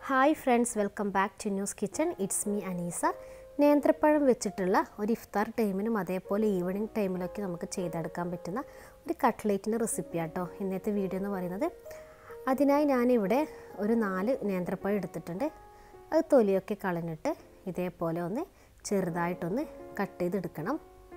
hi friends welcome back to news kitchen it's me Aneesa നേന്ത്രപ്പഴം വെച്ചിട്ടുള്ള ഒരു ഇഫ്താർ ടൈമിനും അതേപോലെ ഈവനിങ് ടൈമിലൊക്കെ നമുക്ക് ചെയ്തെടുക്കാൻ പറ്റുന്ന ഒരു കട്ട്ലേറ്റിൻ്റെ റെസിപ്പി ആട്ടോ ഇന്നത്തെ വീഡിയോ എന്ന് പറയുന്നത് അതിനായി ഞാനിവിടെ ഒരു നാല് നേന്ത്രപ്പഴം എടുത്തിട്ടുണ്ട് അത് തൊലിയൊക്കെ കളഞ്ഞിട്ട് ഇതേപോലെ ഒന്ന് ചെറുതായിട്ടൊന്ന് കട്ട് ചെയ്തെടുക്കണം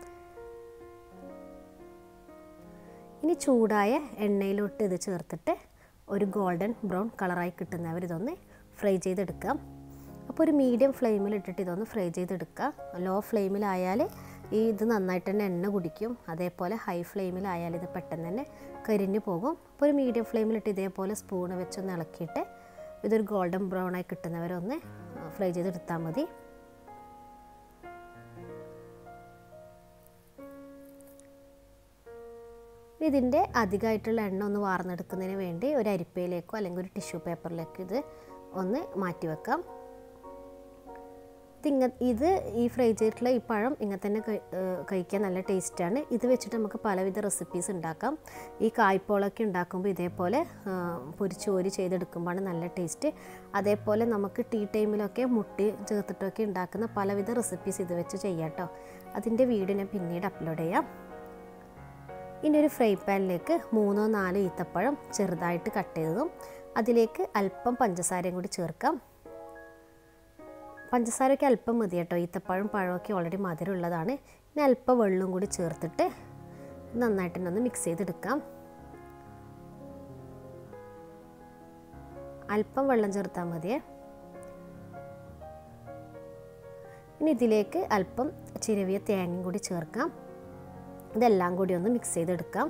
ഇനി ചൂടായ എണ്ണയിലോട്ട് ഇത് ചേർത്തിട്ട് ഒരു ഗോൾഡൻ ബ്രൗൺ കളറായി കിട്ടുന്നവർ ഇതൊന്ന് ഫ്രൈ ചെയ്തെടുക്കാം അപ്പോൾ ഒരു മീഡിയം ഫ്ലെയിമിൽ ഇട്ടിട്ട് ഇതൊന്ന് ഫ്രൈ ചെയ്തെടുക്കുക ലോ ഫ്ലെയിമിലായാൽ ഈ ഇത് നന്നായിട്ട് തന്നെ എണ്ണ കുടിക്കും അതേപോലെ ഹൈ ഫ്ലെയിമിലായാൽ ഇത് പെട്ടെന്ന് തന്നെ കരിഞ്ഞു പോകും അപ്പോൾ ഒരു മീഡിയം ഫ്ലെയിമിലിട്ട് ഇതേപോലെ സ്പൂണ് വെച്ചൊന്ന് ഇളക്കിയിട്ട് ഇതൊരു ഗോൾഡൻ ബ്രൗൺ ആയി കിട്ടുന്നവരൊന്ന് ഫ്രൈ ചെയ്തെടുത്താൽ മതി ഇതിൻ്റെ അധികമായിട്ടുള്ള എണ്ണ ഒന്ന് വാർന്നെടുക്കുന്നതിന് വേണ്ടി ഒരു അരിപ്പയിലേക്കോ അല്ലെങ്കിൽ ഒരു ടിഷ്യൂ പേപ്പറിലേക്കോ ഇത് ഒന്ന് മാറ്റി വെക്കാം ഇതിങ്ങ ഇത് ഈ ഫ്രൈ ചെയ്തിട്ടുള്ള ഈ പഴം ഇങ്ങനെ തന്നെ കഴിക്കാൻ നല്ല ടേസ്റ്റാണ് ഇത് വെച്ചിട്ട് നമുക്ക് പലവിധ റെസിപ്പീസ് ഉണ്ടാക്കാം ഈ കായ്പോളൊക്കെ ഉണ്ടാക്കുമ്പോൾ ഇതേപോലെ പൊരിച്ചോരി ചെയ്തെടുക്കുമ്പോഴാണ് നല്ല ടേസ്റ്റ് അതേപോലെ നമുക്ക് ടീ ടൈമിലൊക്കെ മുട്ടി ചേർത്തിട്ടൊക്കെ ഉണ്ടാക്കുന്ന പലവിധ റെസിപ്പീസ് ഇത് വെച്ച് ചെയ്യാം കേട്ടോ അതിൻ്റെ വീഡിയോ ഞാൻ പിന്നീട് അപ്ലോഡ് ചെയ്യാം ഇനി ഒരു ഫ്രൈ പാനിലേക്ക് മൂന്നോ നാലോ ഈത്തപ്പഴം ചെറുതായിട്ട് കട്ട് ചെയ്തതും അതിലേക്ക് അല്പം പഞ്ചസാരയും കൂടി ചേർക്കാം പഞ്ചസാരയൊക്കെ അല്പം മതി കേട്ടോ ഈത്തപ്പഴം പഴമൊക്കെ ഓൾറെഡി മധുരമുള്ളതാണ് ഇനി അല്പം വെള്ളവും കൂടി ചേർത്തിട്ട് നന്നായിട്ട് തന്നെ ഒന്ന് മിക്സ് ചെയ്തെടുക്കാം അല്പം വെള്ളം ചേർത്താൽ മതിയേ ഇനി ഇതിലേക്ക് അല്പം ചിരവിയ തേങ്ങയും കൂടി ചേർക്കാം ഇതെല്ലാം കൂടി ഒന്ന് മിക്സ് ചെയ്തെടുക്കാം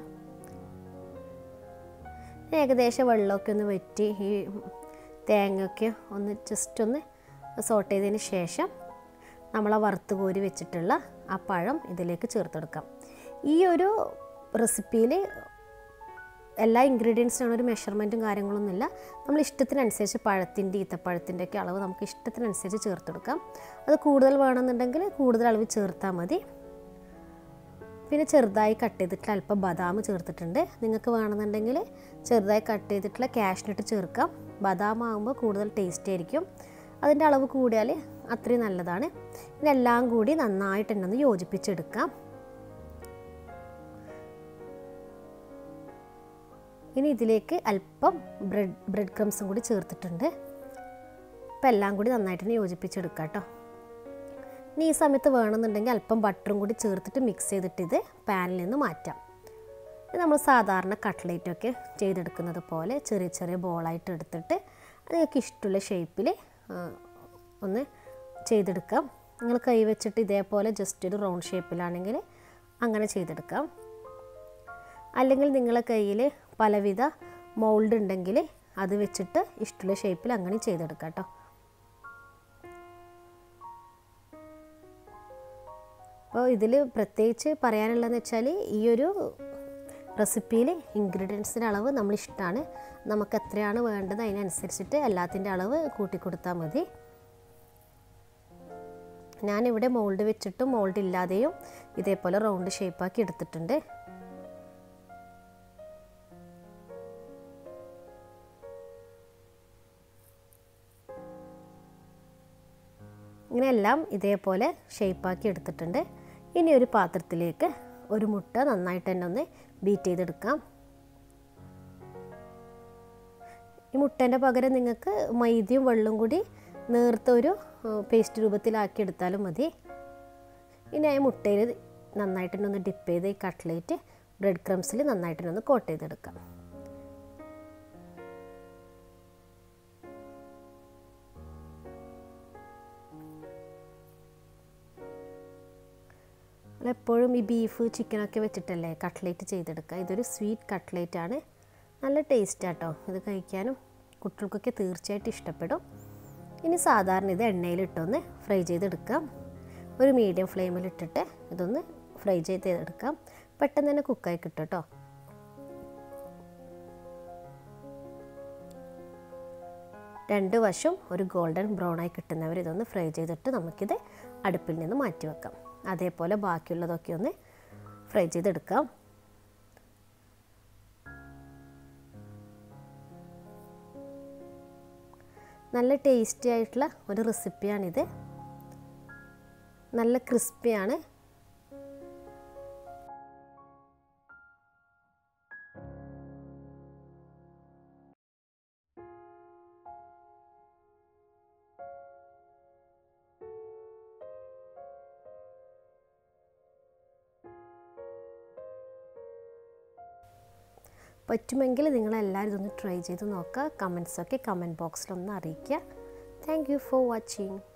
ഏകദേശം വെള്ളമൊക്കെ ഒന്ന് വറ്റി ഈ തേങ്ങയൊക്കെ ഒന്ന് ജസ്റ്റ് ഒന്ന് സോട്ട് ചെയ്തതിന് ശേഷം നമ്മൾ ആ വറുത്ത് കോരി വെച്ചിട്ടുള്ള ആ പഴം ഇതിലേക്ക് ചേർത്തെടുക്കാം ഈ ഒരു റെസിപ്പിയിൽ എല്ലാ ഇൻഗ്രീഡിയൻസിനും ഒരു മെഷർമെൻറ്റും കാര്യങ്ങളൊന്നുമില്ല നമ്മൾ ഇഷ്ടത്തിനനുസരിച്ച് പഴത്തിൻ്റെ ഈത്തപ്പഴത്തിൻ്റെ ഒക്കെ അളവ് നമുക്ക് ഇഷ്ടത്തിനനുസരിച്ച് ചേർത്തെടുക്കാം അത് കൂടുതൽ വേണമെന്നുണ്ടെങ്കിൽ കൂടുതൽ അളവ് ചേർത്താൽ മതി പിന്നെ ചെറുതായി കട്ട് ചെയ്തിട്ടുള്ള അല്പം ബദാം ചേർത്തിട്ടുണ്ട് നിങ്ങൾക്ക് വേണമെന്നുണ്ടെങ്കിൽ ചെറുതായി കട്ട് ചെയ്തിട്ടുള്ള കാഷ്നട്ട് ചേർക്കാം ബദാം ആകുമ്പോൾ കൂടുതൽ ടേസ്റ്റ് ആയിരിക്കും അതിൻ്റെ അളവ് കൂടിയാൽ അത്രയും നല്ലതാണ് ഇതെല്ലാം കൂടി നന്നായിട്ട് തന്നെ ഒന്ന് യോജിപ്പിച്ചെടുക്കാം ഇനി ഇതിലേക്ക് അല്പം ബ്രെഡ് ബ്രെഡ് ക്രംസും കൂടി ചേർത്തിട്ടുണ്ട് അപ്പം എല്ലാം കൂടി നന്നായിട്ട് തന്നെ യോജിപ്പിച്ചെടുക്കാം കേട്ടോ ഇനി ഈ സമയത്ത് വേണമെന്നുണ്ടെങ്കിൽ അല്പം ബട്ടറും കൂടി ചേർത്തിട്ട് മിക്സ് ചെയ്തിട്ട് ഇത് പാനിൽ നിന്ന് മാറ്റാം ഇത് നമ്മൾ സാധാരണ കട്ട്ലേറ്റൊക്കെ ചെയ്തെടുക്കുന്നത് പോലെ ചെറിയ ചെറിയ ബോളായിട്ട് എടുത്തിട്ട് നിങ്ങൾക്ക് ഇഷ്ടമുള്ള ഷേപ്പിൽ ഒന്ന് ചെയ്തെടുക്കാം നിങ്ങൾ കൈ വെച്ചിട്ട് ഇതേപോലെ ജസ്റ്റ് ഒരു റൗണ്ട് ഷേപ്പിലാണെങ്കിൽ അങ്ങനെ ചെയ്തെടുക്കാം അല്ലെങ്കിൽ നിങ്ങളെ കയ്യിൽ പലവിധ മൗൾഡ് ഉണ്ടെങ്കിൽ അത് വെച്ചിട്ട് ഇഷ്ടമുള്ള ഷേപ്പിൽ അങ്ങനെ ചെയ്തെടുക്കാം കേട്ടോ അപ്പോൾ ഇതിൽ പ്രത്യേകിച്ച് പറയാനുള്ളതെന്ന് വെച്ചാൽ ഈ ഒരു റെസിപ്പിയിൽ ഇൻഗ്രീഡിയൻസിൻ്റെ അളവ് നമ്മൾ ഇഷ്ടമാണ് നമുക്ക് എത്രയാണ് വേണ്ടത് അതിനനുസരിച്ചിട്ട് എല്ലാത്തിൻ്റെ അളവ് കൂട്ടിക്കൊടുത്താൽ മതി ഞാനിവിടെ മോൾഡ് വെച്ചിട്ടും മോൾഡ് ഇല്ലാതെയും ഇതേപോലെ റൗണ്ട് ഷേപ്പാക്കി എടുത്തിട്ടുണ്ട് ഇങ്ങനെ എല്ലാം ഇതേപോലെ ഷേപ്പാക്കി എടുത്തിട്ടുണ്ട് ഇനി ഒരു പാത്രത്തിലേക്ക് ഒരു മുട്ട നന്നായിട്ട് തന്നെ ഒന്ന് ബീറ്റ് ചെയ്തെടുക്കാം ഈ മുട്ടേൻ്റെ പകരം നിങ്ങൾക്ക് മൈദയും വെള്ളവും കൂടി നേർത്ത ഒരു പേസ്റ്റ് രൂപത്തിലാക്കി എടുത്താലും മതി ഇനി ആ മുട്ടയിൽ നന്നായിട്ട് തന്നെ ഒന്ന് ഡിപ്പ് ചെയ്ത് ഈ കട്ട്ലേറ്റ് ബ്രെഡ് ക്രംസിൽ നന്നായിട്ട് തന്നെ ഒന്ന് കോട്ട് ചെയ്തെടുക്കാം എപ്പോഴും ഈ ബീഫ് ചിക്കനൊക്കെ വെച്ചിട്ടല്ലേ കട്ട്ലേറ്റ് ചെയ്തെടുക്കുക ഇതൊരു സ്വീറ്റ് കട്ട്ലേറ്റ് ആണ് നല്ല ടേസ്റ്റ് ആട്ടോ ഇത് കഴിക്കാനും കുട്ടികൾക്കൊക്കെ തീർച്ചയായിട്ടും ഇഷ്ടപ്പെടും ഇനി സാധാരണ ഇത് എണ്ണയിലിട്ടൊന്ന് ഫ്രൈ ചെയ്തെടുക്കാം ഒരു മീഡിയം ഫ്ലെയിമിലിട്ടിട്ട് ഇതൊന്ന് ഫ്രൈ ചെയ്തെടുക്കാം പെട്ടെന്ന് തന്നെ കുക്കായി കിട്ടും കേട്ടോ രണ്ട് വശം ഒരു ഗോൾഡൻ ബ്രൗൺ ആയി കിട്ടുന്നവർ ഇതൊന്ന് ഫ്രൈ ചെയ്തിട്ട് നമുക്കിത് അടുപ്പിൽ നിന്ന് മാറ്റി വെക്കാം അതേപോലെ ബാക്കിയുള്ളതൊക്കെ ഒന്ന് ഫ്രൈ ചെയ്തെടുക്കാം നല്ല ടേസ്റ്റി ആയിട്ടുള്ള ഒരു റെസിപ്പിയാണിത് നല്ല ക്രിസ്പിയാണ് പറ്റുമെങ്കിൽ നിങ്ങളെല്ലാവരും ഇതൊന്ന് ട്രൈ ചെയ്ത് നോക്കുക കമൻസൊക്കെ കമൻറ്റ് ബോക്സിലൊന്ന് അറിയിക്കുക താങ്ക് യു ഫോർ വാച്ചിങ്